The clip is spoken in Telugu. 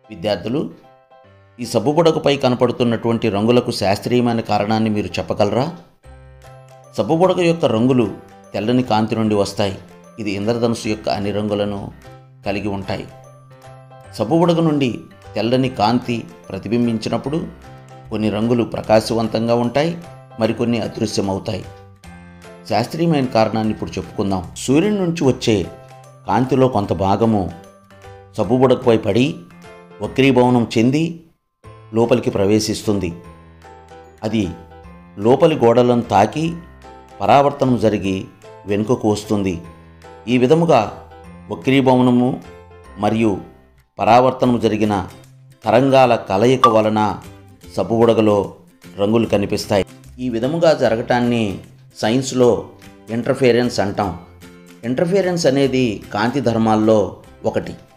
విద్యార్థులు ఈ సబ్బుబుడగపై కనపడుతున్నటువంటి రంగులకు శాస్త్రీయమైన కారణాన్ని మీరు చెప్పగలరా సబ్బుబుడగ యొక్క రంగులు తెల్లని కాంతి నుండి వస్తాయి ఇది ఇంద్రధనుసు యొక్క అన్ని రంగులను కలిగి ఉంటాయి సబ్బుబుడగ నుండి తెల్లని కాంతి ప్రతిబింబించినప్పుడు కొన్ని రంగులు ప్రకాశవంతంగా ఉంటాయి మరికొన్ని అదృశ్యమవుతాయి శాస్త్రీయమైన కారణాన్ని ఇప్పుడు చెప్పుకుందాం సూర్యుని నుంచి వచ్చే కాంతిలో కొంత భాగము సబ్బుబుడకపై పడి వక్రీభవనం చెంది లోపలికి ప్రవేశిస్తుంది అది లోపలి గోడలను తాకి పరావర్తనం జరిగి వెనుకకు వస్తుంది ఈ విధముగా వక్రీభవనము మరియు పరావర్తనము జరిగిన తరంగాల కలయిక వలన సబ్బుబుడగలో రంగులు కనిపిస్తాయి ఈ విధముగా జరగటాన్ని సైన్స్లో ఇంటర్ఫియరెన్స్ అంటాం ఇంటర్ఫియరెన్స్ అనేది కాంతి ధర్మాల్లో ఒకటి